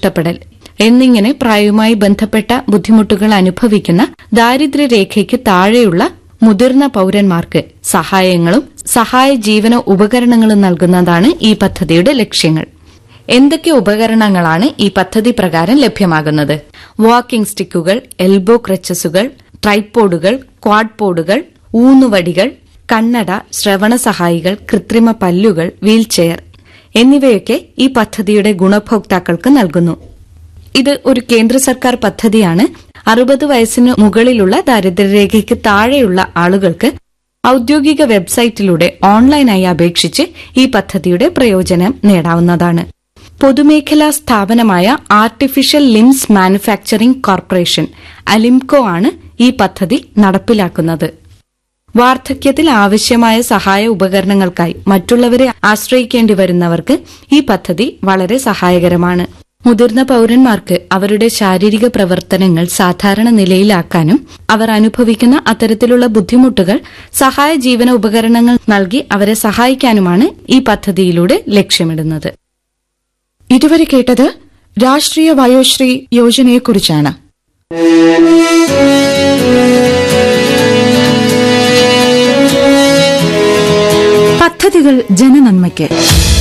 നഷ്ടപ്പെടൽ എന്നിങ്ങനെ പ്രായവുമായി ബന്ധപ്പെട്ട ബുദ്ധിമുട്ടുകൾ അനുഭവിക്കുന്ന ദാരിദ്ര്യരേഖയ്ക്ക് താഴെയുള്ള മുതിർന്ന പൌരന്മാർക്ക് സഹായങ്ങളും സഹായ ജീവന ഉപകരണങ്ങളും നൽകുന്നതാണ് ഈ പദ്ധതിയുടെ ലക്ഷ്യങ്ങൾ എന്തൊക്കെ ഉപകരണങ്ങളാണ് ഈ പദ്ധതി പ്രകാരം ലഭ്യമാകുന്നത് വാക്കിംഗ് സ്റ്റിക്കുകൾ എൽബോ ക്രച്ചസുകൾ ട്രൈപ്പോഡുകൾ ക്വാഡ്പോഡുകൾ ഊന്നുവടികൾ കണ്ണട ശ്രവണ സഹായികൾ കൃത്രിമ പല്ലുകൾ വീൽചെയർ എന്നിവയൊക്കെ ഈ പദ്ധതിയുടെ ഗുണഭോക്താക്കൾക്ക് നൽകുന്നു ഇത് ഒരു കേന്ദ്ര സർക്കാർ പദ്ധതിയാണ് അറുപത് വയസ്സിന് മുകളിലുള്ള ദാരിദ്ര്യരേഖയ്ക്ക് താഴെയുള്ള ആളുകൾക്ക് ഔദ്യോഗിക വെബ്സൈറ്റിലൂടെ ഓൺലൈനായി അപേക്ഷിച്ച് ഈ പദ്ധതിയുടെ പ്രയോജനം നേടാവുന്നതാണ് പൊതുമേഖലാ സ്ഥാപനമായ artificial limbs manufacturing corporation Alimco ആണ് ഈ പദ്ധതി നടപ്പിലാക്കുന്നത് വാർദ്ധക്യത്തിൽ ആവശ്യമായ സഹായ ഉപകരണങ്ങൾക്കായി മറ്റുള്ളവരെ ആശ്രയിക്കേണ്ടി വരുന്നവർക്ക് ഈ പദ്ധതി വളരെ സഹായകരമാണ് മുതിർന്ന പൌരന്മാർക്ക് അവരുടെ ശാരീരിക പ്രവർത്തനങ്ങൾ സാധാരണ നിലയിലാക്കാനും അവർ അനുഭവിക്കുന്ന അത്തരത്തിലുള്ള ബുദ്ധിമുട്ടുകൾ സഹായ ജീവന ഉപകരണങ്ങൾ നൽകി അവരെ സഹായിക്കാനുമാണ് ഈ പദ്ധതിയിലൂടെ ലക്ഷ്യമിടുന്നത് ഇതുവരെ കേട്ടത് രാഷ്ട്രീയ വയോശ്രീ യോജനയെക്കുറിച്ചാണ് പദ്ധതികൾ ജനനന്മയ്ക്ക്